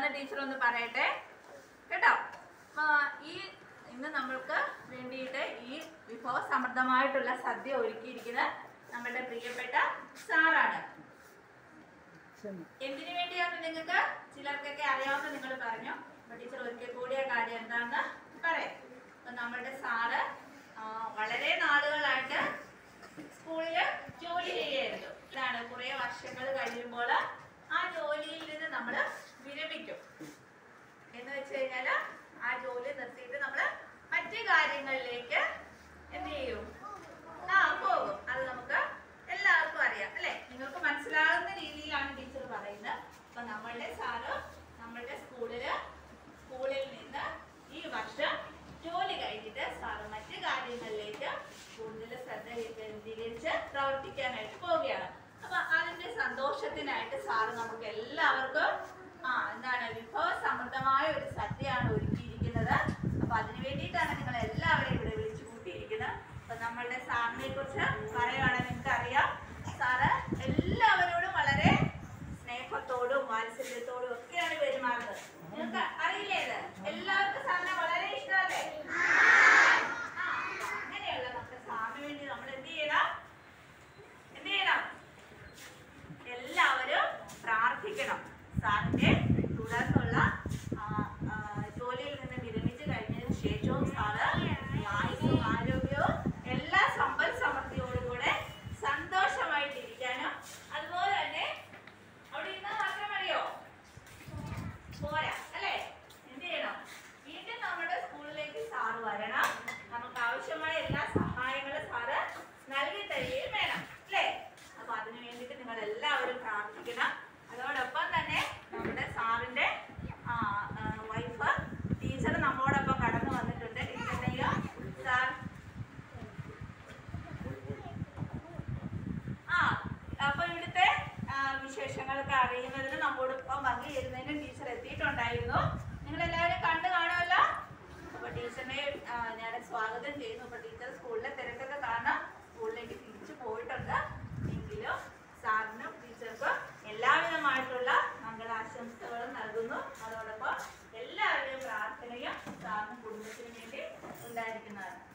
teacher ഒന്ന് പറയട്ടെ കേട്ടോ അപ്പൊ ഈ ഇന്ന് നമ്മൾക്ക് വേണ്ടിയിട്ട് ഈ വിഭവ സമൃദ്ധമായിട്ടുള്ള സദ്യ ഒരുക്കിയിരിക്കുന്ന നമ്മുടെ പ്രിയപ്പെട്ട സാറാണ് എന്തിനു വേണ്ടിയാണ് നിങ്ങൾക്ക് ചിലർക്കൊക്കെ അറിയാവുന്ന നിങ്ങൾ പറഞ്ഞു അപ്പൊ ടീച്ചർ ഒരിക്കൽ കൂടി ആ കാര്യം എന്താണെന്ന് പറയാം അപ്പൊ നമ്മുടെ സാറ് ആ, വളരെ നാളുകളായിട്ട് സ്കൂളില് ജോലി ചെയ്യായിരുന്നു ഇതാണ് കുറെ വർഷങ്ങൾ കഴിയുമ്പോൾ ആ ജോലിയിൽ നിന്ന് നമ്മൾ വിരമിക്കും എന്ന് വെച്ച് കഴിഞ്ഞാല് ആ ജോലി നിർത്തിയിട്ട് നമ്മൾ മറ്റു കാര്യങ്ങളിലേക്ക് എന്ത് ചെയ്യും ആ പോകും അത് നമുക്ക് എല്ലാവർക്കും അറിയാം അല്ലെ നിങ്ങൾക്ക് മനസ്സിലാകുന്ന രീതിയിലാണ് ടീച്ചർ പറയുന്നത് അപ്പൊ നമ്മളുടെ സാറ് നമ്മളുടെ സ്കൂളില് സ്കൂളിൽ നിന്ന് ഈ വർഷം ജോലി കഴിഞ്ഞിട്ട് സാറ് മറ്റു കാര്യങ്ങളിലേക്ക് കൂടുതൽ ശ്രദ്ധ കേന്ദ്രീകരിച്ച് പ്രവർത്തിക്കാനായിട്ട് പോവുകയാണ് അപ്പൊ അതിന്റെ സന്തോഷത്തിനായിട്ട് സാറ് നമുക്ക് എല്ലാവർക്കും ആ എന്താണ് വിഭവ സമൃദ്ധമായ ഒരു സദ്യയാണ് ഒരുക്കിയിരിക്കുന്നത് അപ്പൊ അതിനു വേണ്ടിയിട്ടാണ് നിങ്ങൾ എല്ലാവരെയും ഇവിടെ വിളിച്ചു കൂട്ടിയിരിക്കുന്നത് അപ്പൊ നമ്മളുടെ സാറിനെ കുറിച്ച് പറയുവാണെങ്കിൽ നിങ്ങൾക്ക് അറിയാം സാറ് എല്ലാവരോടും വളരെ സ്നേഹത്തോടും വാത്സല്യത്തോടും ഒക്കെയാണ് പെരുമാറുന്നത് നിങ്ങൾക്ക് അറിയില്ലേ ഇത് എല്ലാവർക്കും സാറിനെ വളരെ ഇഷ്ടമല്ലേ ആ, അപ്പൊ അങ്ങനെയുള്ള നമ്മുടെ സാറിന് വേണ്ടി നമ്മൾ എന്ത് ചെയ്യണം എന്ത് ചെയ്യണം എല്ലാവരും പ്രാർത്ഥിക്കണം സാറിന്റെ തുടർന്നുള്ള ആ, ആ, ജോലിയിൽ നിന്ന് വിരമിച്ച് കഴിഞ്ഞതിന് ശേഷവും സാറ് ആയുസ്സും ആരോഗ്യവും എല്ലാ സമ്പൽ സമൃദ്ധിയോടുകൂടെ സന്തോഷമായിട്ടിരിക്കാനും അതുപോലെ തന്നെ അവിടെ ഇരുന്നാൽ മാത്രം മതിയോ പോരാ അല്ലേ എന്ത് ചെയ്യണം വീണ്ടും നമ്മുടെ സ്കൂളിലേക്ക് സാറ് വരണം നമുക്ക് ആവശ്യമായ എല്ലാ സഹായങ്ങളും സാറ് നൽകി തരികയും വേണം അല്ലേ അപ്പൊ അതിനു വേണ്ടിയിട്ട് നിങ്ങൾ എല്ലാവരും പ്രാർത്ഥിക്കണം അതോടൊപ്പം തന്നെ നമ്മുടെ സാറിന്റെ വൈഫ് ടീച്ചർ നമ്മോടൊപ്പം കടന്നു വന്നിട്ടുണ്ട് ടീച്ചറിനെയോ സാർ ആ അപ്പൊ ഇവിടുത്തെ ആ, വിശേഷങ്ങളൊക്കെ അറിയുന്നതിന് നമ്മോടൊപ്പം പങ്കുചേരുന്നതിന് ടീച്ചർ എത്തിയിട്ടുണ്ടായിരുന്നു നിങ്ങൾ എല്ലാവരും കണ്ടു കാണുമല്ലോ അപ്പൊ ടീച്ചറിനെ ആ, ഞാൻ സ്വാഗതം ചെയ്യുന്നു അപ്പൊ ടീച്ചർ സ്കൂളിലെ തിരക്കൊക്കെ കാണാം സ്കൂളിലേക്ക് തിരിച്ചു പോയിട്ടുണ്ട് എങ്കിലും സാറിനും ടീച്ചർക്കും എല്ലാവിധമായിട്ടുള്ള മംഗളാശംസകളും നൽകുന്നു അതോടൊപ്പം എല്ലാവരുടെയും പ്രാർത്ഥനയും സാറിനും കുടുംബത്തിനും വേണ്ടി ഉണ്ടായിരിക്കുന്നതാണ്